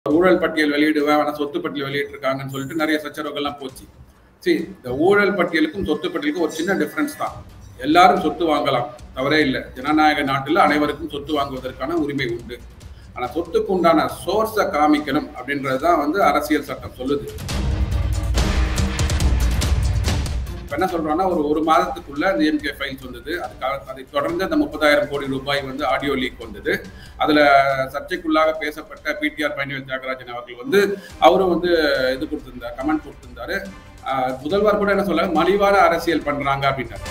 ஊழல் பட்டியல் வெளியிடுவேன் ஆனால் சொத்து பட்டியல் வெளியிட்டிருக்காங்கன்னு சொல்லிட்டு நிறைய சச்சரவுகள்லாம் போச்சு சரி இந்த ஊழல் பட்டியலுக்கும் சொத்து பட்டியலுக்கும் ஒரு சின்ன டிஃப்ரென்ஸ் தான் எல்லாரும் சொத்து வாங்கலாம் தவறே இல்லை ஜனநாயக நாட்டில் அனைவருக்கும் சொத்து வாங்குவதற்கான உரிமை உண்டு ஆனால் சொத்துக்கு உண்டான சோர்ஸை காமிக்கணும் அப்படின்றது தான் வந்து அரசியல் சட்டம் சொல்லுது இப்போ என்ன சொல்றோம்னா ஒரு ஒரு மாதத்துக்குள்ள அந்த எம்கே ஃபைல்ஸ் வந்தது அதுக்காக அதை தொடர்ந்து அந்த முப்பதாயிரம் கோடி ரூபாய் வந்து ஆடியோ லீக் வந்தது அதுல சர்ச்சைக்குள்ளாக பேசப்பட்ட பிடிஆர் பழனிவேல் தியாகராஜன் அவர்கள் வந்து அவரும் வந்து இது கொடுத்திருந்தார் கமெண்ட் கொடுத்திருந்தாரு ஆஹ் முதல்வர் கூட என்ன சொல்ல மலிவான அரசியல் பண்றாங்க அப்படின்னாரு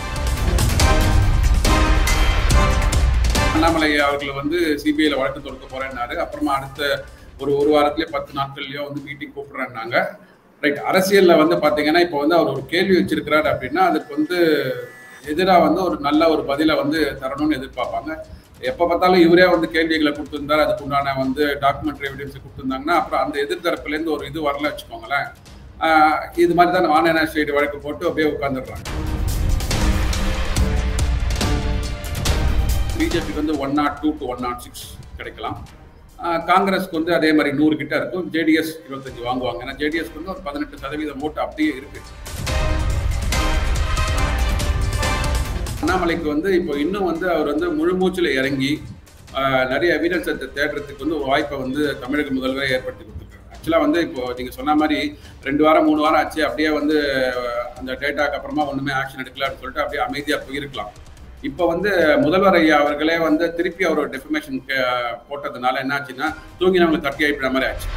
அண்ணாமலை அவர்கள் வந்து சிபிஐல வழக்கு தொடுக்க போறேன்னாரு அப்புறமா அடுத்த ஒரு ஒரு வாரத்திலேயே பத்து நாட்கள்லயோ வந்து மீட்டிங் கூப்பிடுறேன்னாங்க ரைட் அரசியல்ல வந்து பாத்தீங்கன்னா இப்போ வந்து அவர் ஒரு கேள்வி வச்சிருக்கிறாரு அப்படின்னா அதுக்கு வந்து எதிராக வந்து ஒரு நல்ல ஒரு பதிலை வந்து தரணும்னு எதிர்பார்ப்பாங்க எப்போ பார்த்தாலும் இவரே வந்து கேள்விகளை கொடுத்துருந்தாரு அதுக்கு உண்டான வந்து டாக்குமெண்ட்ரி எவிடன்ஸ் கொடுத்துருந்தாங்கன்னா அப்புறம் அந்த எதிர்த்தரப்புலேருந்து ஒரு இது வரல வச்சுக்கோங்களேன் ஆஹ் இது மாதிரி தான் ஆன்லைன் ஸ்டேட் வழக்கு போட்டு அப்படியே உட்காந்துடுறாங்க பிஜேபிக்கு வந்து one nought two to one nought six கிடைக்கலாம் காங்கிரஸ்க்கு வந்து அதே மாதிரி நூறு கிட்ட இருக்கும் ஜேடிஎஸ் இருபத்தஞ்சு வாங்குவாங்க ஏன்னா ஜேடிஎஸ்க்கு வந்து ஒரு பதினெட்டு சதவீதம் ஓட்டு அப்படியே இருக்கு அண்ணாமலைக்கு வந்து இப்போ இன்னும் வந்து அவர் வந்து முழு மூச்சில் இறங்கி நிறைய எவிடன்ஸை தேடுறதுக்கு வந்து ஒரு வாய்ப்பை வந்து தமிழக முதல்வரே ஏற்படுத்தி கொடுத்துருக்காரு ஆக்சுவலாக வந்து இப்போ நீங்கள் சொன்ன மாதிரி ரெண்டு வாரம் மூணு வாரம் ஆச்சு அப்படியே வந்து அந்த டேட்டாக்கு அப்புறமா ஒன்றுமே ஆக்ஷன் எடுக்கலாம்னு சொல்லிட்டு அப்படியே அமைதியாக போயிருக்கலாம் இப்போ வந்து முதல்வர் ஐயா அவர்களே வந்து திருப்பி அவர் ஒரு டெஃபமேஷன் போட்டதுனால என்னாச்சுன்னா தூங்கினவங்களை தட்டி அழிப்பிற மாதிரி ஆச்சு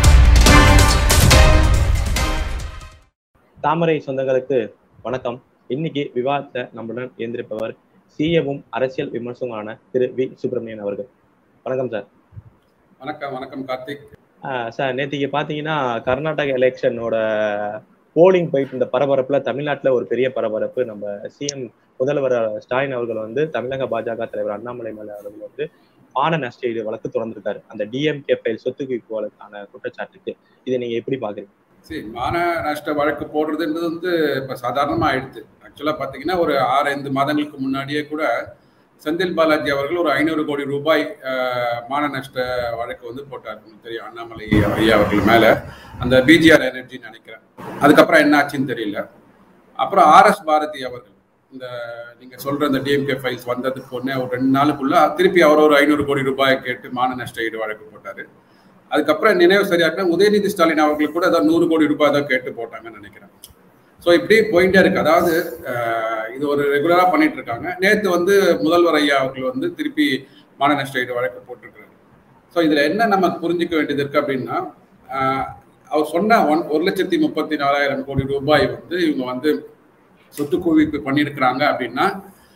தாமரை சொந்தங்களுக்கு வணக்கம் இன்னைக்கு விவாதத்தை நம்முடன் இருந்திருப்பவர் சிஏவும் அரசியல் விமர்சகமான திரு வி சுப்பிரமணியன் அவர்கள் வணக்கம் சார் வணக்கம் வணக்கம் கார்த்திக் சார் நேற்றுக்கு பார்த்தீங்கன்னா கர்நாடக எலெக்ஷனோட போலிங் போயிட்டு இந்த பரபரப்புல தமிழ்நாட்டுல ஒரு பெரிய பரபரப்பு நம்ம சிஎம் முதல்வர் ஸ்டாலின் அவர்கள் வந்து தமிழக பாஜக தலைவர் அண்ணாமலை மேல அவர்கள் வந்து மான நஷ்டஈடு வழக்கு தொடர்ந்திருக்காரு அந்த டிஎம்கே ஃபைல் சொத்து குவிப்பு வழக்கான குற்றச்சாட்டுக்கு இதை நீங்க எப்படி பாக்குறீங்க சரி மான நஷ்ட வழக்கு போடுறதுன்றது வந்து இப்போ சாதாரணமாக ஆயிடுது ஆக்சுவலாக பார்த்தீங்கன்னா ஒரு ஆறு ஐந்து மாதங்களுக்கு முன்னாடியே கூட செந்தில் பாலாஜி அவர்கள் ஒரு ஐநூறு கோடி ரூபாய் மான நஷ்ட வழக்கு வந்து போட்டார் தெரியும் அண்ணாமலை ஐயா அவர்கள் மேலே அந்த பிஜிஆர் எனர்ஜின்னு நினைக்கிறேன் அதுக்கப்புறம் என்ன ஆச்சுன்னு தெரியல அப்புறம் ஆர்எஸ் பாரதி அவர்கள் இந்த நீங்கள் சொல்கிற இந்த டிஎம்கே ஃபைல்ஸ் வந்ததுக்கு ஒன்றே ஒரு ரெண்டு நாளுக்குள்ள திருப்பி அவர் ஒரு ஐநூறு கோடி ரூபாய் கேட்டு மான நஷ்ட ஈடு வழக்கு போட்டார் அதுக்கப்புறம் நினைவு சரியாக உதயநிதி ஸ்டாலின் அவர்களுக்கு கூட ஏதாவது நூறு கோடி ரூபாய் தான் கேட்டு போட்டாங்கன்னு நினைக்கிறேன் ஸோ இப்படி போயிட்டே இருக்கு அதாவது இது ஒரு ரெகுலராக பண்ணிட்டு இருக்காங்க நேற்று வந்து முதல்வர் ஐயா அவர்கள் வந்து திருப்பி மான நஷ்ட ஈடு வழக்கு போட்டிருக்கிறாரு ஸோ இதில் என்ன நம்ம புரிஞ்சிக்க வேண்டியது இருக்கு அப்படின்னா அவர் சொன்ன ஒன் ஒரு லட்சத்தி முப்பத்தி நாலாயிரம் கோடி ரூபாய் வந்து இவங்க வந்து சொத்து குவிப்பு பண்ணியிருக்கிறாங்க அப்படின்னா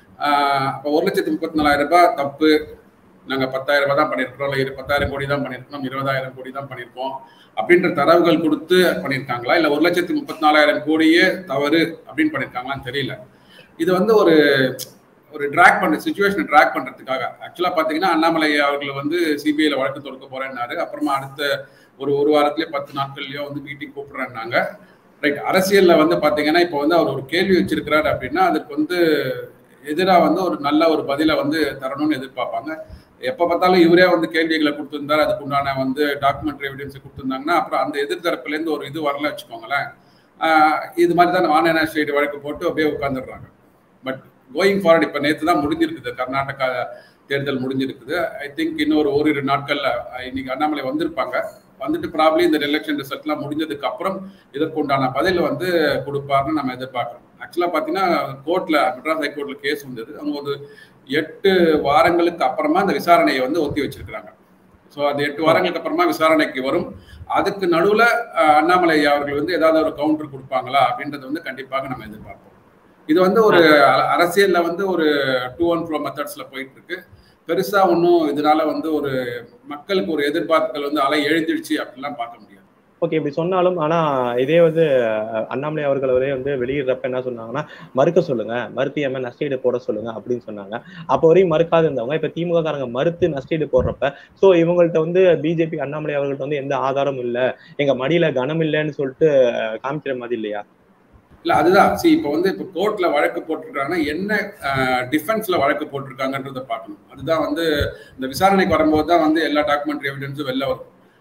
இப்போ ஒரு லட்சத்தி முப்பத்தி நாலாயிரம் ரூபாய் தப்பு நாங்கள் பத்தாயிரம் ரூபாய் தான் பண்ணியிருக்கிறோம் இல்லை பத்தாயிரம் கோடி தான் பண்ணியிருக்கோம் இருபதாயிரம் கோடி தான் பண்ணியிருக்கோம் அப்படின்ற தரவுகள் கொடுத்து பண்ணியிருக்காங்களா இல்லை ஒரு லட்சத்தி முப்பத்தி நாலாயிரம் கோடியே தவறு அப்படின்னு பண்ணியிருக்காங்களான்னு தெரியல இது வந்து ஒரு ஒரு ட்ராக் பண்ணுற சுச்சுவேஷனை ட்ராக் பண்ணுறதுக்காக ஆக்சுவலாக பார்த்தீங்கன்னா அண்ணாமலை அவர்கள் வந்து சிபிஐயில் வழக்கு தொடுக்க போகிறேன்னாரு அப்புறமா அடுத்த ஒரு ஒரு வாரத்துலேயே பத்து நாட்கள்லையோ வந்து மீட்டிங் கூப்பிட்றேன்னாங்க ரைட் அரசியலில் வந்து பார்த்தீங்கன்னா இப்போ வந்து அவர் ஒரு கேள்வி வச்சிருக்கிறாரு அப்படின்னா அதுக்கு வந்து எதிராக வந்து ஒரு நல்ல ஒரு பதிலை வந்து தரணும்னு எதிர்பார்ப்பாங்க எப்போ பார்த்தாலும் இவரே வந்து கேள்விகளை கொடுத்துருந்தாரு அதுக்கு உண்டான வந்து டாக்குமெண்ட்ரி எவிடன்ஸ் கொடுத்துருந்தாங்கன்னா அப்புறம் அந்த எதிர்த்தரப்புலேருந்து ஒரு இது வரல வச்சுக்கோங்களேன் இது மாதிரி தான் ஆன்லைன் ஸ்டேட் வழக்கு போட்டு அப்படியே உட்காந்துடுறாங்க பட் கோயிங் ஃபார்வர்ட் இப்போ நேற்று தான் முடிஞ்சிருக்குது கர்நாடகா தேர்தல் முடிஞ்சிருக்குது ஐ திங்க் இன்னொரு ஓரிரு நாட்களில் இன்னைக்கு அண்ணாமலை வந்திருப்பாங்க வந்துட்டு ப்ராப்ளி இந்த எலெக்ஷன் ரிசல்ட்லாம் முடிஞ்சதுக்கு அப்புறம் இதற்கு உண்டான பதில் வந்து கொடுப்பாருன்னு நம்ம எதிர்பார்க்குறோம் ஆக்சுவலாக பார்த்தீங்கன்னா கோர்ட்டில் மெட்ராஸ் ஹைகோர்ட்டில் கேஸ் வந்தது அவங்க ஒரு எட்டு வாரங்களுக்கு அப்புறமா அந்த விசாரணையை வந்து ஒத்தி வச்சிருக்கிறாங்க ஸோ அந்த எட்டு வாரங்களுக்கு அப்புறமா விசாரணைக்கு வரும் அதுக்கு நடுவில் அண்ணாமலை அவர்கள் வந்து ஏதாவது ஒரு கவுண்டர் கொடுப்பாங்களா அப்படின்றது வந்து கண்டிப்பாக நம்ம எதிர்பார்ப்போம் இது வந்து ஒரு அரசியலில் வந்து ஒரு டூ ஒன் ப்ரோ மெத்தட்ஸில் போயிட்டு இருக்கு பெருசா ஒன்றும் இதனால வந்து ஒரு மக்களுக்கு ஒரு எதிர்பார்ப்புகள் வந்து அலை எழுந்திடுச்சு அப்படிலாம் பார்க்க முடியாது ஓகே இப்படி சொன்னாலும் ஆனா இதே வந்து அண்ணாமலை அவர்கள் அவரே வந்து வெளியிடுறப்ப என்ன சொன்னாங்கன்னா மறுக்க சொல்லுங்க மறுத்து எம்ம நஷ்டீடு போட சொல்லுங்க அப்படின்னு சொன்னாங்க அப்போ வரையும் மறுக்காது இருந்தவங்க இப்ப திமுக காரங்க மறுத்து நஷ்டீடு போடுறப்ப சோ இவங்கள்ட்ட வந்து பிஜேபி அண்ணாமலை அவர்கள்ட்ட வந்து எந்த ஆதாரமும் இல்ல எங்க மடியில கனம் இல்லைன்னு சொல்லிட்டு காமிக்கிற மாதிரி இல்லையா இல்ல அதுதான் சி இப்போ வந்து இப்போ கோர்ட்ல வழக்கு போட்டிருக்காங்கன்னா என்ன டிஃபென்ஸ்ல வழக்கு போட்டிருக்காங்கன்றத பார்க்கணும் அதுதான் வந்து இந்த விசாரணைக்கு வரும்போது தான் வந்து எல்லா டாக்குமெண்ட்ரி எவிடன்ஸும் வெளில வரும்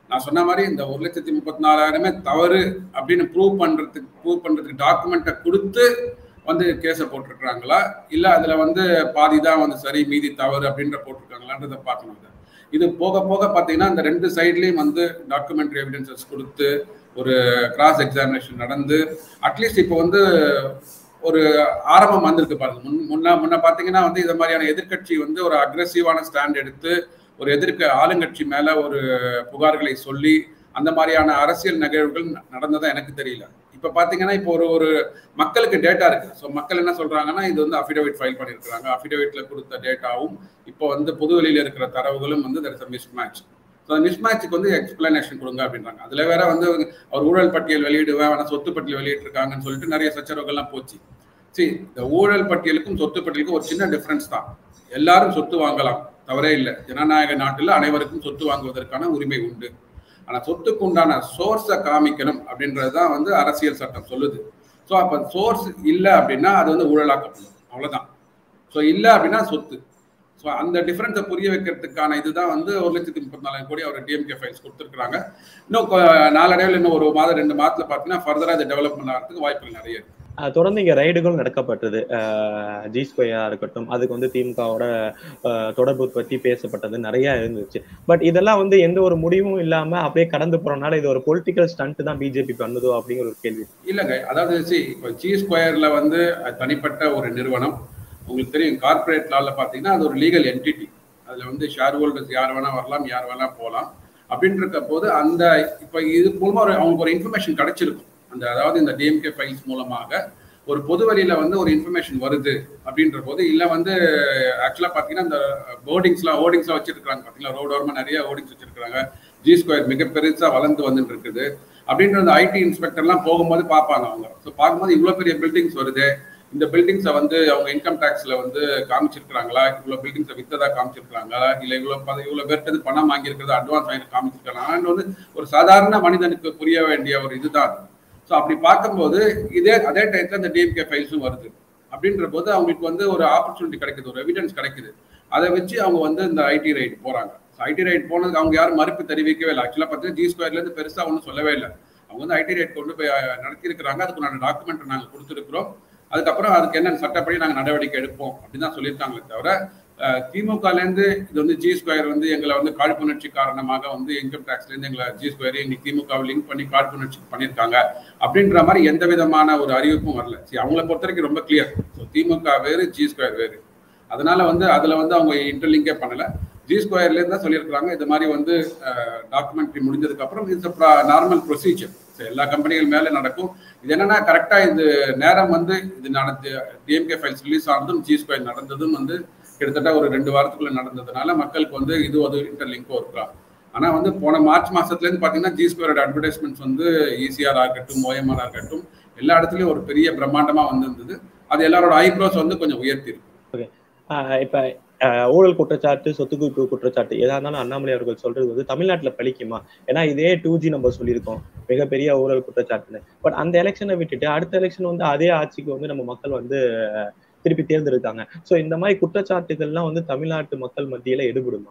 நான் சொன்ன மாதிரி இந்த ஒரு லட்சத்தி முப்பத்தி நாலாயிரமே தவறு அப்படின்னு ப்ரூவ் பண்றதுக்கு ப்ரூவ் பண்றதுக்கு டாக்குமெண்ட்டை கொடுத்து வந்து கேஸை போட்டிருக்கிறாங்களா இல்லை அதில் வந்து பாதி தான் வந்து சரி மீதி தவறு அப்படின்ற போட்டிருக்காங்களான்றதை பார்க்கணும் இதை. இது போக போக பார்த்தீங்கன்னா இந்த ரெண்டு சைட்லேயும் வந்து டாக்குமெண்ட்ரி எவிடன்சஸ் கொடுத்து ஒரு கிராஸ் எக்ஸாமினேஷன் நடந்து அட்லீஸ்ட் இப்போ வந்து ஒரு ஆரம்பம் வந்திருக்கு பாருங்க முன் முன்ன முன்ன பார்த்தீங்கன்னா வந்து இது மாதிரியான எதிர்க்கட்சி வந்து ஒரு அக்ரெசிவான ஸ்டாண்ட் எடுத்து ஒரு எதிர்க்க ஆளுங்கட்சி மேல ஒரு புகார்களை சொல்லி அந்த மாதிரியான அரசியல் நிகழ்வுகள் ந- நடந்ததா எனக்கு தெரியல இப்ப பாத்தீங்கன்னா இப்போ ஒரு ஒரு மக்களுக்கு டேட்டா இருக்கு ஸோ மக்கள் என்ன சொல்றாங்கன்னா இது வந்து அஃபிடவிட் ஃபைல் பண்ணியிருக்காங்க அஃபிடவிட்ல கொடுத்த டேட்டாவும் இப்போ வந்து பொதுவெளியில இருக்கிற தரவுகளும் வந்து there is mismatch so அந்த மிஸ் மேட்சுக்கு வந்து எக்ஸ்பிளனேஷன் கொடுங்க அப்படின்றாங்க அதுல வேற வந்து அவர் ஊழல் பட்டியல் வெளியிடுவேன் ஆனா சொத்து பட்டியல் வெளியிட்டிருக்காங்கன்னு சொல்லிட்டு நிறைய சச்சரவுகள்லாம் போச்சு சரி இந்த ஊழல் பட்டியலுக்கும் சொத்து பட்டியலுக்கும் ஒரு சின்ன டிஃபரன்ஸ் தான் எல்லாரும் சொத்து வாங்கலாம் தவறே இல்லை ஜனநாயக நாட்டில் அனைவருக்கும் சொத்து வாங்குவதற்கான உரிமை உண்டு ஆனா சொத்துக்கு உண்டான சோர்ஸை காமிக்கணும் அப்படின்றது தான் வந்து அரசியல் சட்டம் சொல்லுது ஸோ அப்போ சோர்ஸ் இல்லை அப்படின்னா அது வந்து ஊழலாக்கப்படும் அவ்வளவுதான் ஸோ இல்லை அப்படின்னா சொத்து ஸோ அந்த டிஃபரன்ஸை புரிய வைக்கிறதுக்கான இதுதான் வந்து ஒரு லட்சத்தி முப்பத்தி நாலாயிரம் கோடி அவர் டிஎம்கே ஃபைல்ஸ் கொடுத்துருக்காங்க இன்னும் கொ- நாளடைவில் இன்னும் ஒரு மாதம் ரெண்டு மாதத்தில் பார்த்தீங்கன்னா ஃபர்தராக இது டெவலப்மெண்ட் ஆகிறதுக்கு வாய்ப்புகள் நிறைய இருக்கு அஹ் தொடர்ந்து இங்க ரைடுகள் நடக்கப்பட்டது ஜி ஸ்கொயரா இருக்கட்டும் அதுக்கு வந்து திமுகவோட அஹ், தொடர்பு பத்தி பேசப்பட்டது நிறைய இருந்துச்சு பட் இதெல்லாம் வந்து எந்த ஒரு முடிவும் இல்லாம அப்படியே கடந்து போறனால இது ஒரு பொலிட்டிக்கல் ஸ்டண்ட் தான் பிஜேபி பண்ணுதோ அப்படிங்கிற ஒரு கேள்வி இல்லைங்க அதாவது சி இப்போ ஜி ஸ்கொயர்ல வந்து அது தனிப்பட்ட ஒரு நிறுவனம் உங்களுக்கு தெரியும் கார்ப்பரேட் லால பார்த்தீங்கன்னா அது ஒரு லீகல் என்டிட்டி அதில் வந்து ஷேர் ஹோல்டர்ஸ் யார் வேணா வரலாம் யார் வேணா போகலாம் அப்படின்னு இருக்க போது அந்த இப்போ இது மூலமா ஒரு அவங்களுக்கு ஒரு இன்ஃபர்மேஷன் கிடைச்சிருக்கும் அந்த அதாவது இந்த டிஎம்கே ஃபைல்ஸ் மூலமாக ஒரு பொது வழியில வந்து ஒரு இன்ஃபர்மேஷன் வருது அப்படின்ற போது இல்லை வந்து ஆக்சுவலாக பார்த்தீங்கன்னா இந்த போர்டிங்ஸ்லாம் ஹோர்டிங்ஸ்லாம் வச்சிருக்காங்க பார்த்தீங்களா ரோடு ஓரமாக நிறைய ஹோர்டிங்ஸ் வச்சிருக்காங்க ஜி ஸ்கொயர் மிக பெருசா வளர்ந்து வந்துட்டு இருக்குது அப்படின்ற அந்த ஐடி இன்ஸ்பெக்டர்லாம் போகும்போது பார்ப்பாங்க அவங்க ஸோ பார்க்கும்போது இவ்வளோ பெரிய பில்டிங்ஸ் வருது இந்த பில்டிங்ஸை வந்து அவங்க இன்கம் டேக்ஸ்ல வந்து காமிச்சிருக்கிறாங்களா இவ்வளோ பில்டிங்ஸை வித்ததா காமிச்சிருக்கிறாங்களா இல்லை இவ்வளோ ப- இவ்வளோ பேர்ட்டு பணம் வாங்கியிருக்கிறது அட்வான்ஸ் வாங்கி காமிச்சிருக்காங்க வந்து ஒரு சாதாரண மனிதனுக்கு புரிய வேண்டிய ஒரு இதுதான் ஸோ அப்படி பார்க்கும்போது இதே அதே டயத்தில் இந்த டிஎம்கே ஃபைல்ஸும் வருது அப்படின்ற போது அவங்களுக்கு வந்து ஒரு ஆப்பர்ச்சுனிட்டி கிடைக்குது ஒரு எவிடன்ஸ் கிடைக்குது அதை வச்சு அவங்க வந்து இந்த ஐடி ரைட் போறாங்க ஐடி ரைட் போனதுக்கு அவங்க யாரும் மறுப்பு தெரிவிக்கவே இல்லை ஆக்சுவலாக பார்த்தீங்கன்னா ஜி ஸ்கொயர்ல இருந்து பெருசா ஒன்றும் சொல்லவே இல்லை அவங்க வந்து ஐடி ரைட் கொண்டு போய் அஹ், நடத்தியிருக்கிறாங்க அதுக்குண்டான டாக்குமெண்ட் நாங்கள் கொடுத்துருக்குறோம் அதுக்கப்புறம் அதுக்கு என்ன சட்டப்படி நாங்கள் நடவடிக்கை எடுப்போம் அப்படின்னு தான் சொல்லியிருக்காங்களே தவிர அஹ், திமுகலேருந்து இது வந்து ஜி ஸ்கொயர் வந்து எங்களை வந்து காழ்ப்புணர்ச்சி காரணமாக வந்து இன்கம் டேக்ஸ்லேருந்து எங்களை ஜி ஸ்கொயர் எங்களுக்கு திமுகவை லிங்க் பண்ணி காழ்ப்புணர்ச்சி பண்ணியிருக்காங்க அப்படின்ற மாதிரி எந்த விதமான ஒரு அறிவிப்பும் வரல சரி அவங்கள பொறுத்த வரைக்கும் ரொம்ப கிளியர் ஸோ திமுக வேறு ஜி ஸ்கொயர் வேறு அதனால வந்து அதுல வந்து அவங்க இன்டர்லிங்கே பண்ணல ஜி ஸ்கொயர்ல இருந்தா சொல்லியிருக்காங்க இது மாதிரி வந்து டாக்குமெண்ட்ரி முடிஞ்சதுக்கு அப்புறம் இட்ஸ் நார்மல் ப்ரொசீஜர் எல்லா கம்பெனிகள் மேல நடக்கும் இது என்னன்னா கரெக்டா இது நேரம் வந்து இது நடந்து டிஎம்கே ஃபைல்ஸ் ரிலீஸ் ஆனதும் ஜி ஸ்கொயர் நடந்ததும் வந்து கிட்டத்தட்ட ஒரு ரெண்டு வாரத்துக்குள்ள நடந்ததுனால மக்களுக்கு வந்து இது ஒரு இன்டர்லிங்கோ இருக்கலாம் ஆனா வந்து போன மார்ச் மாசத்துல இருந்து பாத்தீங்கன்னா ஜி ஸ்கொயரோட அட்வர்டைஸ்மெண்ட்ஸ் வந்து ஈசிஆர் இருக்கட்டும் ஓஎம்ஆர் இருக்கட்டும் எல்லா இடத்துலயும் ஒரு பெரிய பிரம்மாண்டமா வந்திருந்தது அது எல்லாரோட ஐப்ரோஸ் வந்து கொஞ்சம் உயர்த்தி இருக்கு ஆஹ் இப்ப ஆஹ் ஊழல் குற்றச்சாட்டு சொத்து குவிப்பு குற்றச்சாட்டு எதா இருந்தாலும் அண்ணாமலை அவர்கள் சொல்றது வந்து தமிழ்நாட்டுல பலிக்குமா ஏன்னா இதே டூ ஜி நம்ம சொல்லியிருக்கோம் மிகப்பெரிய ஊழல் குற்றச்சாட்டுன்னு பட் அந்த எலெக்ஷனை விட்டுட்டு அடுத்த எலெக்ஷன் வந்து அதே ஆட்சிக்கு வந்து நம்ம மக்கள் வந்து ஆஹ் திருப்பி தேர்ந்தெடுத்தாங்க சோ இந்த மாதிரி குற்றச்சாட்டுகள்லாம் வந்து தமிழ்நாட்டு மக்கள் மத்தியில எடுபடுமா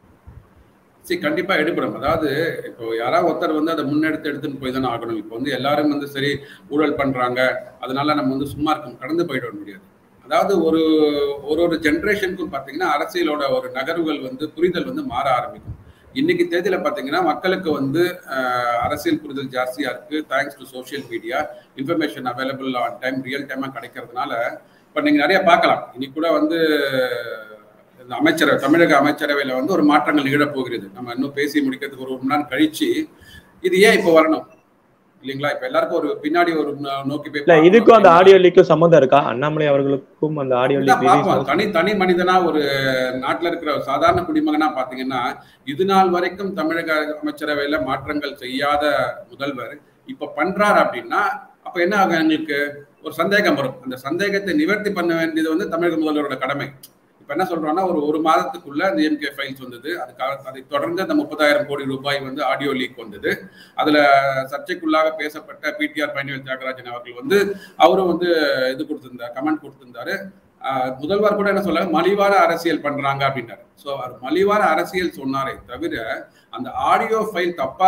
சரி கண்டிப்பா எடுபடும் அதாவது இப்போ யாராவது ஒருத்தர் வந்து அதை முன்னெடுத்து எடுத்துன்னு போய் தானே ஆகணும் இப்போ வந்து எல்லாரும் வந்து சரி ஊழல் பண்றாங்க அதனால நம்ம வந்து சும்மா இருக்க கடந்து போயிட முடியாது அதாவது ஒரு ஒரு ஒரு ஜென்ரேஷனுக்கும் பார்த்தீங்கன்னா அரசியலோட ஒரு நகர்வுகள் வந்து புரிதல் வந்து மாற ஆரம்பிக்கும் இன்னைக்கு தேதியில பார்த்தீங்கன்னா மக்களுக்கு வந்து அஹ், அரசியல் புரிதல் ஜாஸ்தியா இருக்கு thanks to social media information available on time real டைமா கிடைக்கிறதுனால இப்போ நீங்க நிறைய பார்க்கலாம் இன்னைக்கு கூட வந்து இந்த அமைச்சரவை தமிழக அமைச்சரவையில வந்து ஒரு மாற்றங்கள் நிகழப் போகிறது நம்ம இன்னும் பேசி முடிக்கிறதுக்கு ஒரு ஒரு மணி நேரம் கழிச்சு இது ஏன் இப்போ வரணும் இல்லைங்களா இப்ப எல்லாருக்கும் ஒரு பின்னாடி ஒரு நோ- நோக்கி போய் இல்ல பார்க்கணும் இதுக்கும் அந்த அப்படின்னா- ஆடியோ லீக்கும் சம்மந்தம் இருக்கா அண்ணாமலை அவர்களுக்கும் அந்த ஆடியோ அப்படிதான் லீக் பார்ப்போம். தனி தனி மனிதனா ஒரு நாட்டுல இருக்கிற ஒரு சாதாரண குடிமகனா பாத்தீங்கன்னா இது நாள் வரைக்கும் தமிழக அமைச்சரவையில மாற்றங்கள் செய்யாத முதல்வர் இப்ப பண்றாரு அப்படின்னா அப்ப என்ன ஆகும் எங்களுக்கு ஒரு சந்தேகம் வரும் அந்த சந்தேகத்தை நிவர்த்தி பண்ண வேண்டியது வந்து தமிழக முதல்வரோட கடமை இப்ப என்ன சொல்றோம்னா ஒரு ஒரு மாதத்துக்குள்ள அந்த எம்கே ஃபைல்ஸ் வந்தது அதுக்காக அதை தொடர்ந்து அந்த முப்பதாயிரம் கோடி ரூபாய் வந்து ஆடியோ லீக் வந்தது அதுல சர்ச்சைக்குள்ளாக பேசப்பட்ட பிடிஆர் பழனிவேல் தியாகராஜன் அவர்கள் வந்து அவரும் வந்து இது கொடுத்திருந்தார் கமெண்ட் கொடுத்திருந்தாரு முதல்வர் கூட என்ன சொல்ல மலிவான அரசியல் பண்றாங்க அப்படின்னாரு ஸோ அது மலிவான அரசியல் சொன்னாரே தவிர அந்த ஆடியோ ஃபைல் தப்பா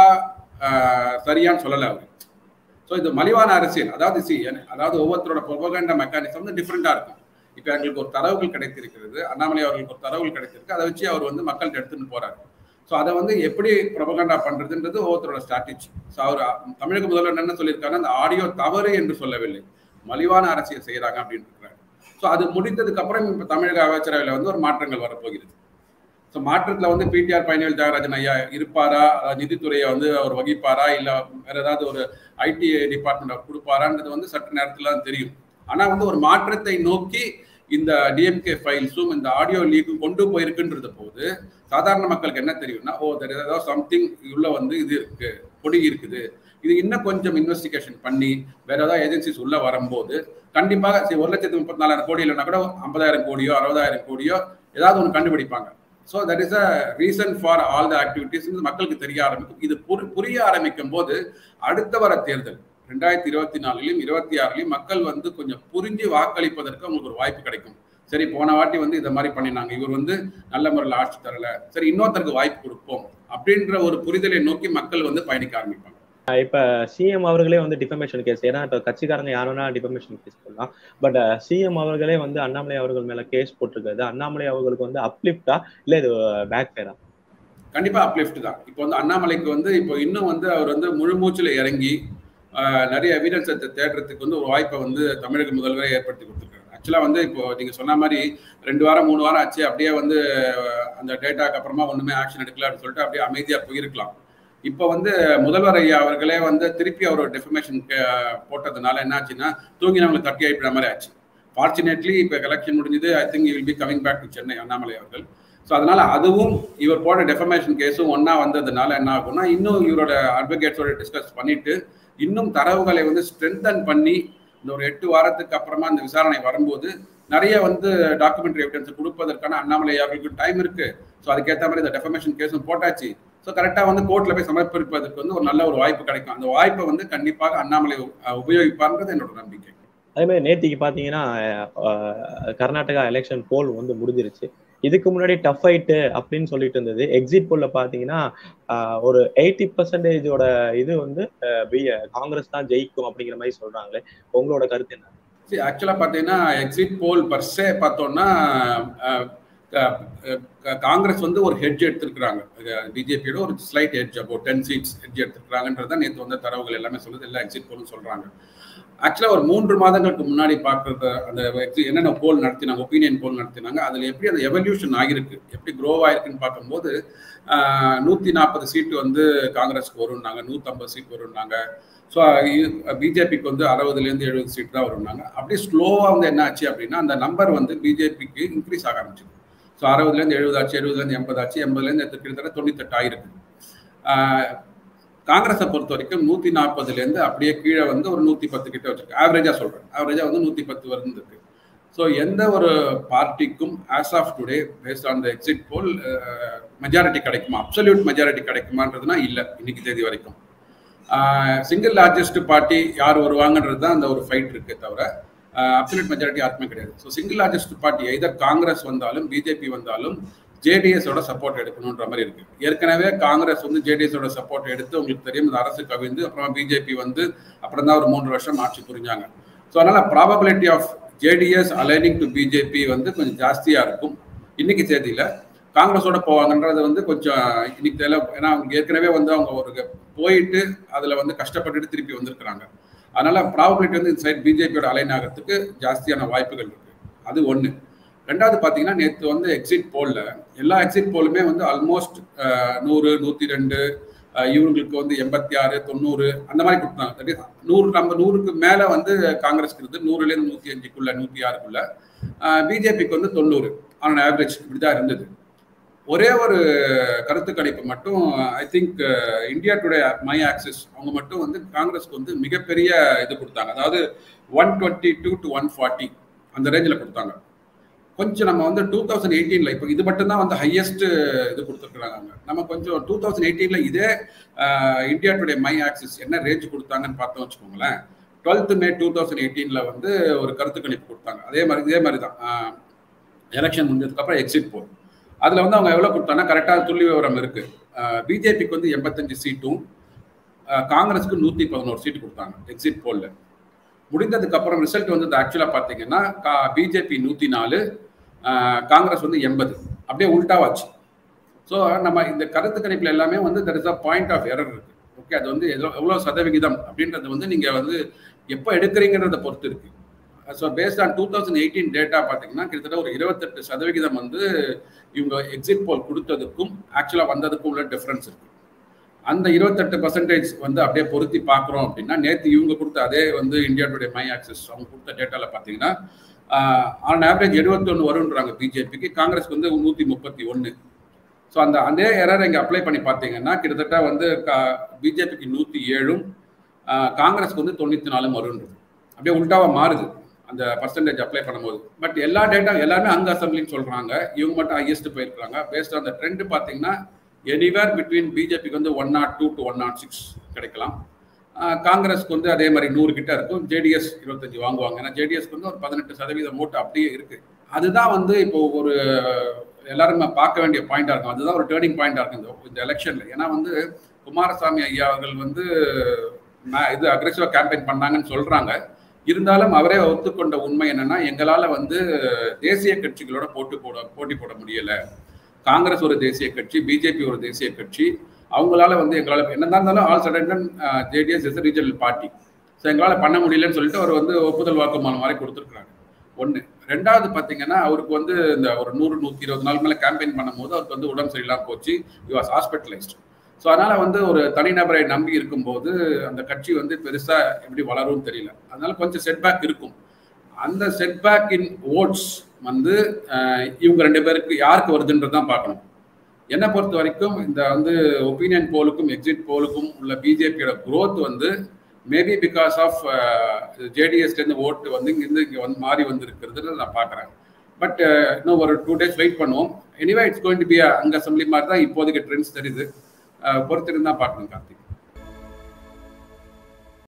சரியான்னு சொல்லலை அவர் ஸோ இந்த மலிவான அரசியல் அதாவது சி அதாவது ஒவ்வொருத்தரோட ப்ரொபகண்ட மெக்கானிசம் வந்து டிஃப்ரெண்டா இருக்கும் இப்போ எங்களுக்கு ஒரு தரவுகள் கிடைத்திருக்கிறது அண்ணாமலை அவர்களுக்கு ஒரு தரவுகள் கிடைத்திருக்கு அதை வச்சு அவர் வந்து மக்கள்கிட்ட எடுத்துன்னு போறாரு ஸோ அதை வந்து எப்படி ப்ரொபகண்டா பண்றதுன்றது ஒவ்வொருத்தரோட ஸ்ட்ராட்டஜி ஸோ அவர் தமிழக முதல்வர் என்ன சொல்லியிருக்காரு அந்த ஆடியோ தவறு என்று சொல்லவில்லை மலிவான அரசியல் செய்யறாங்க அப்படின்னு இருக்கிறாரு ஸோ அது முடிந்ததுக்கு அப்புறம் இப்போ தமிழக அமைச்சரவையில் வந்து ஒரு மாற்றங்கள் வரப்போகிறது ஸோ மாற்றத்தில் வந்து பிடிஆர் பயணிகள் தியாகராஜன் ஐயா இருப்பாரா நிதித்துறையை வந்து அவர் வகிப்பாரா இல்லை வேற ஏதாவது ஒரு ஐடி டிபார்ட்மெண்ட் கொடுப்பாரான்றது வந்து சற்று நேரத்தில் தான் தெரியும் ஆனால் வந்து ஒரு மாற்றத்தை நோக்கி இந்த டிஎம்கே ஃபைல்ஸும் இந்த ஆடியோ லீக்கும் கொண்டு போயிருக்குன்றது போது சாதாரண மக்களுக்கு என்ன தெரியும்னா ஓ தெர் ஏதாவது சம்திங் உள்ள வந்து இது இருக்கு பொடி இருக்குது இது இன்னும் கொஞ்சம் இன்வெஸ்டிகேஷன் பண்ணி வேற ஏதாவது ஏஜென்சிஸ் உள்ள வரும்போது கண்டிப்பாக சரி ஒரு லட்சத்தி முப்பத்தி நாலாயிரம் கோடி இல்லைனா கூட ஐம்பதாயிரம் கோடியோ அறுபதாயிரம் கோடியோ ஏதாவது ஒன்று கண்டுபிடிப்பாங்க so that is a reason for all the activities மக்களுக்கு தெரிய ஆரம்பிக்கும் இது புரிய ஆரம்பிக்கும் போது அடுத்த வர தேர்தல் ரெண்டாயிரத்தி இருபத்தி நாலுலையும் இருபத்தி ஆறுலையும் மக்கள் வந்து கொஞ்சம் புரிஞ்சு வாக்களிப்பதற்கு அவங்களுக்கு ஒரு வாய்ப்பு கிடைக்கும் சரி போன வாட்டி வந்து இதை மாதிரி பண்ணினாங்க இவர் வந்து நல்ல முறையில் ஆட்சி தரல சரி இன்னொருத்தருக்கு வாய்ப்பு கொடுப்போம் அப்படின்ற ஒரு புரிதலை நோக்கி மக்கள் வந்து பயணிக்க ஆரம்பிப்பாங்க இப்ப சிஎம் அவர்களே வந்து டிஃபமேஷன் கேஸ் ஏன்னா இப்ப கட்சிக்காரங்க யாருன்னா டிஃபமேஷன் கேஸ் பண்ணலாம் பட் சிஎம் அவர்களே வந்து அண்ணாமலை அவர்கள் மேல கேஸ் போட்டிருக்காது அண்ணாமலை அவர்களுக்கு வந்து அப்லிப்டா இல்ல இது பேக் ஃபேரா கண்டிப்பா அப்லிஃப்ட் தான் இப்போ வந்து அண்ணாமலைக்கு வந்து இப்போ இன்னும் வந்து அவர் வந்து முழு மூச்சுல இறங்கி நிறைய எவிடன்ஸை தேடுறதுக்கு வந்து ஒரு வாய்ப்பை வந்து தமிழக முதல்வரே ஏற்படுத்தி கொடுத்துருக்காரு ஆக்சுவலாக வந்து இப்போ நீங்கள் சொன்ன மாதிரி ரெண்டு வாரம் மூணு வாரம் ஆச்சு அப்படியே வந்து அந்த டேட்டாக்கு அப்புறமா ஒன்றுமே ஆக்ஷன் எடுக்கல அப்படின்னு சொல்லிட்டு அப்படியே அமைதியாக போயிருக்கலாம் இப்போ வந்து முதல்வர் ஐயா அவர்களே வந்து திருப்பி அவர் டெஃபமேஷன் போட்டதுனால என்ன ஆச்சுன்னா தூங்கினவங்களை தட்டி அழிப்பிற மாதிரி ஆச்சு ஃபார்ச்சுனேட்லி இப்போ எலெக்ஷன் முடிஞ்சது I think will be coming back to Chennai Annamalai அவர்கள் ஸோ அதனால அதுவும் இவர் போட்ட டெஃபமேஷன் கேஸும் ஒன்றா வந்ததுனால என்ன ஆகும்னா இன்னும் இவரோட அட்வொகேட்ஸோட டிஸ்கஸ் பண்ணிட்டு இன்னும் தரவுகளை வந்து ஸ்ட்ரென்தன் பண்ணி இந்த ஒரு எட்டு வாரத்துக்கு அப்புறமா இந்த விசாரணை வரும்போது நிறைய வந்து டாக்குமெண்ட்ரி எவிடன்ஸ் கொடுப்பதற்கான அண்ணாமலை அவர்களுக்கு டைம் இருக்கு ஸோ அதுக்கேற்ற மாதிரி இந்த டெஃபமேஷன் கேஸும் போட்டாச்சு ஸோ கரெக்டாக வந்து கோர்ட்டில் போய் சமர்ப்பிப்பதற்கு வந்து ஒரு நல்ல ஒரு வாய்ப்பு கிடைக்கும் அந்த வாய்ப்பை வந்து கண்டிப்பாக அண்ணாமலை உபயோகிப்பார்ன்றது என்னோட நம்பிக்கை அதே மாதிரி நேற்றுக்கு பார்த்தீங்கன்னா கர்நாடகா எலெக்ஷன் போல் வந்து முடிஞ்சிருச்சு இதுக்கு முன்னாடி டஃப் ஃபைட்டு அப்படின்னு சொல்லிட்டு இருந்தது எக்ஸிட் போல்ல பாத்தீங்கன்னா ஒரு எயிட்டி பர்சன்டேஜோட இது வந்து காங்கிரஸ் தான் ஜெயிக்கும் அப்படிங்கிற மாதிரி சொல்றாங்களே உங்களோட கருத்து என்ன சரி ஆக்சுவலாக பார்த்தீங்கன்னா எக்ஸிட் போல் பர்சே பார்த்தோம்னா காங்கிரஸ் வந்து ஒரு ஹெட்ஜ் எடுத்திருக்கிறாங்க பிஜேபியோட ஒரு ஸ்லைட் ஹெட்ஜ் அப்போ டென் சீட்ஸ் ஹெட்ஜ் எடுத்திருக்கிறாங்கன்றதான் நேற்று வந்த தரவுகள் எல்லாமே சொல்லுது எல்லா எக்ஸிட் போலும் சொல்றாங்க ஆக்சுவலாக ஒரு மூன்று மாதங்களுக்கு முன்னாடி பார்க்குறது அந்த என்னென்ன போல் நடத்தினாங்க ஒப்பீனியன் போல் நடத்தினாங்க அதில் எப்படி அந்த எவல்யூஷன் ஆகிருக்கு எப்படி க்ரோ ஆகிருக்குன்னு பார்க்கும்போது நூற்றி நாற்பது சீட்டு வந்து காங்கிரஸ்க்கு வரும்னாங்க நூற்றம்பது சீட் வரும்னாங்க ஸோ பிஜேபிக்கு வந்து அறுபதுலேருந்து எழுபது சீட் தான் வரும்னாங்க அப்படியே ஸ்லோவாக வந்து என்ன ஆச்சு அப்படின்னா அந்த நம்பர் வந்து பிஜேபிக்கு இன்க்ரீஸ் ஆக ஆரம்பிச்சு ஸோ அறுபதுலேருந்து எழுபது ஆச்சு எழுபதுலேருந்து எண்பது ஆச்சு எண்பதுலேருந்து கிட்டத்தட்ட தொண்ணூத்தெட்டு ஆயிருக்கு காங்கிரஸை பொறுத்த வரைக்கும் நூற்றி நாற்பதுலேருந்து அப்படியே கீழே வந்து ஒரு நூற்றி பத்து கிட்ட வச்சிருக்கு ஆவரேஜாக சொல்கிறேன் ஆவரேஜாக வந்து நூற்றி பத்து வருந்துருக்கு ஸோ எந்த ஒரு பார்ட்டிக்கும் as of today based on the exit poll majority கிடைக்குமா அப்சல்யூட் மெஜாரிட்டி கிடைக்குமான்றதுனா இல்லை இன்னைக்கு தேதி வரைக்கும் சிங்கிள் லார்ஜஸ்ட் பார்ட்டி யார் வருவாங்கன்றது தான் அந்த ஒரு ஃபைட் இருக்கே தவிர அப்சல்யூட் மெஜாரிட்டி யாருக்குமே கிடையாது so single largest party either Congress வந்தாலும் பிஜேபி வந்தாலும் ஜேடிஎஸோட சப்போர்ட் எடுக்கணுன்ற மாதிரி இருக்கு ஏற்கனவே காங்கிரஸ் வந்து ஜேடிஎஸோட சப்போர்ட் எடுத்து உங்களுக்கு தெரியும் இந்த அரசு கவிழ்ந்து அப்புறமா பிஜேபி வந்து அப்புறம் தான் ஒரு மூன்று வருஷம் ஆட்சி புரிஞ்சாங்க ஸோ அதனால probability of JDS aligning to BJP வந்து கொஞ்சம் ஜாஸ்தியா இருக்கும் இன்னைக்கு தேதியில காங்கிரஸோட போவாங்கன்றது வந்து கொஞ்சம் இன்னைக்கு தெரியல ஏன்னா அவங்க ஏற்கனவே வந்து அவங்க ஒரு போயிட்டு அதுல வந்து கஷ்டப்பட்டுட்டு திருப்பி வந்திருக்கிறாங்க அதனால ப்ராபபிலிட்டி வந்து இந்த சைட் பிஜேபியோட அலைன் ஆகிறதுக்கு ஜாஸ்தியான வாய்ப்புகள் இருக்கு அது ஒன்று ரெண்டாவது பார்த்தீங்கன்னா நேற்று வந்து எக்ஸிட் போலில் எல்லா எக்ஸிட் போலுமே வந்து ஆல்மோஸ்ட் நூறு நூற்றி ரெண்டு இவங்களுக்கு வந்து எண்பத்தி ஆறு தொண்ணூறு அந்த மாதிரி கொடுத்தாங்க தட் இஸ் நூறு நம்ம நூறுக்கு மேலே வந்து காங்கிரஸ்க்கு இருந்து நூறுலேருந்து நூற்றி அஞ்சுக்குள்ள நூற்றி ஆறுக்குள்ள பிஜேபிக்கு வந்து தொண்ணூறு ஆன் ஆவரேஜ் இப்படி தான் இருந்தது ஒரே ஒரு கருத்து கணிப்பு மட்டும் I think India Today My Axis அவங்க மட்டும் வந்து காங்கிரஸ்க்கு வந்து மிகப்பெரிய இது கொடுத்தாங்க அதாவது one twenty two to one forty அந்த ரேஞ்சில் கொடுத்தாங்க கொஞ்சம் நம்ம வந்து டூ தௌசண்ட் எயிட்டீனில் இப்போ இது மட்டும்தான் வந்து ஹையஸ்ட் இது கொடுத்துருக்குறாங்க நம்ம கொஞ்சம் டூ தௌசண்ட் எயிட்டீனில் இதே இந்தியா டுடே மை ஆக்சிஸ் என்ன ரேஞ்ச் கொடுத்தாங்கன்னு பார்த்தோம் வச்சுக்கோங்களேன் டுவெல்த் மே டூ தௌசண்ட் எயிட்டீனில் வந்து ஒரு கருத்து கணிப்பு கொடுத்தாங்க அதே மாதிரி இதே மாதிரி தான் எலெக்ஷன் முடிஞ்சதுக்கப்புறம் எக்ஸிட் போல் அதில் வந்து அவங்க எவ்வளோ கொடுத்தாங்கன்னா கரெக்டாக துள்ளி விவரம் இருக்குது பிஜேபிக்கு வந்து எண்பத்தஞ்சு சீட்டும் காங்கிரஸுக்கு நூற்றி பதினோரு சீட்டு கொடுத்தாங்க எக்ஸிட் போலில் முடிந்ததுக்கு அப்புறம் ரிசல்ட் வந்து ஆக்சுவலாக பார்த்தீங்கன்னா பிஜேபி நூற்றி நாலு காங்கிரஸ் வந்து எண்பது அப்படியே உல்டாவாச்சு ஸோ நம்ம இந்த கருத்து கணிப்பில் எல்லாமே வந்து that is a point of error இருக்கு ஓகே அது வந்து எவ்வளோ எவ்வளோ சதவிகிதம் அப்படின்றது வந்து நீங்கள் வந்து எப்போ எடுக்கிறீங்கிறத பொறுத்து இருக்கு so based on two thousand eighteen data பார்த்தீங்கன்னா கிட்டத்தட்ட ஒரு இருபத்தெட்டு சதவிகிதம் வந்து இவங்க எக்ஸிட் போல் கொடுத்ததுக்கும் ஆக்சுவலாக வந்ததுக்கும் உள்ள டிஃப்ரென்ஸ் இருக்கு அந்த இருபத்தெட்டு பர்சன்டேஜ் வந்து அப்படியே பொருத்தி பார்க்குறோம் அப்படின்னா நேற்று இவங்க கொடுத்த அதே வந்து இந்தியா டுடே மை ஆக்சஸ் அவங்க கொடுத்த டேட்டாவில் பார்த்தீங்கன்னா ஆன் ஆவரேஜ் எழுபத்தொன்று வருன்றாங்க பிஜேபிக்கு காங்கிரஸ்க்கு வந்து நூற்றி முப்பத்தி ஒன்று ஸோ அந்த அதே எரர் இங்கே அப்ளை பண்ணி பார்த்தீங்கன்னா கிட்டத்தட்ட வந்து பிஜேபிக்கு நூற்றி ஏழும் காங்கிரஸ்க்கு வந்து தொண்ணூற்றி நாலும் வருன்றது அப்படியே உல்டாவாக மாறுது அந்த பர்சன்டேஜ் அப்ளை பண்ணும்போது பட் எல்லா டேட்டா எல்லாருமே அங்க அசம்பிளின்னு சொல்றாங்க இவங்க மட்டும் ஹையஸ்ட் போயிருக்காங்க பேஸ்ட் அந்த ட்ரெண்ட் பார்த்தீங்கன்னா எனிவேர் பிட்வீன் பிஜேபிக்கு வந்து one nought two to one nought six கிடைக்கலாம் காங்கிரஸ்க்கு வந்து அதே மாதிரி நூறு கிட்ட இருக்கும் ஜேடிஎஸ் இருபத்தஞ்சு வாங்குவாங்க ஏன்னா ஜேடிஎஸ்க்கு வந்து ஒரு பதினெட்டு சதவீதம் ஓட்டு அப்படியே இருக்கு அதுதான் வந்து இப்போ ஒரு எல்லாருமே பார்க்க வேண்டிய பாயிண்டா இருக்கும் அதுதான் ஒரு டேர்னிங் பாயிண்டா இருக்கும் இந்த இந்த எலெக்ஷன்ல ஏன்னா வந்து குமாரசாமி ஐயா அவர்கள் வந்து இது அக்ரெசிவா கேம்பெயின் பண்ணாங்கன்னு சொல்றாங்க இருந்தாலும் அவரே ஒத்துக்கொண்ட உண்மை என்னன்னா எங்களால வந்து தேசிய கட்சிகளோட போட்டு போட போட்டி போட முடியல காங்கிரஸ் ஒரு தேசிய கட்சி பிஜேபி ஒரு தேசிய கட்சி அவங்களால வந்து எங்களால் என்னதான் இருந்தாலும் all sudden JDS is regional party so எங்களால் பண்ண முடியலன்னு சொல்லிட்டு அவர் வந்து ஒப்புதல் வாக்குமூலம் மாதிரி கொடுத்துருக்குறாங்க ஒன்று ரெண்டாவது பார்த்தீங்கன்னா அவருக்கு வந்து இந்த ஒரு நூறு நூற்றி இருபது நாள் மேலே கேம்பெயின் பண்ணும்போது அவருக்கு வந்து உடம்பு சரியில்லாமல் போச்சு யூ வாஸ் ஹாஸ்பிட்டலைஸ்டு ஸோ அதனால் வந்து ஒரு தனிநபரை நம்பி இருக்கும்போது அந்த கட்சி வந்து பெருசாக எப்படி வளரும் தெரியல அதனால கொஞ்சம் செட்பேக் இருக்கும் அந்த செட்பேக் இன் ஓட்ஸ் வந்து இவங்க ரெண்டு பேருக்கு யாருக்கு வருதுன்றது தான் பார்க்கணும் என்னை பொறுத்த வரைக்கும் இந்த வந்து ஒப்பீனியன் போலுக்கும் எக்ஸிட் போலுக்கும் உள்ள பிஜேபியோட குரோத் வந்து மேபி பிகாஸ் ஆஃப் ஜேடிஎஸ்லேருந்து ஓட்டு வந்து இங்கேருந்து இங்கே வந்து மாறி வந்திருக்கிறது நான் பார்க்குறேன் பட் இன்னும் ஒரு டூ டேஸ் வெயிட் பண்ணுவோம் anyway it's going to be அங்கே அசம்பிளி மாதிரி தான் இப்போதைக்கு ட்ரெண்ட்ஸ் தெரியுது பொறுத்திருந்தா பார்க்கணும் கார்த்திக்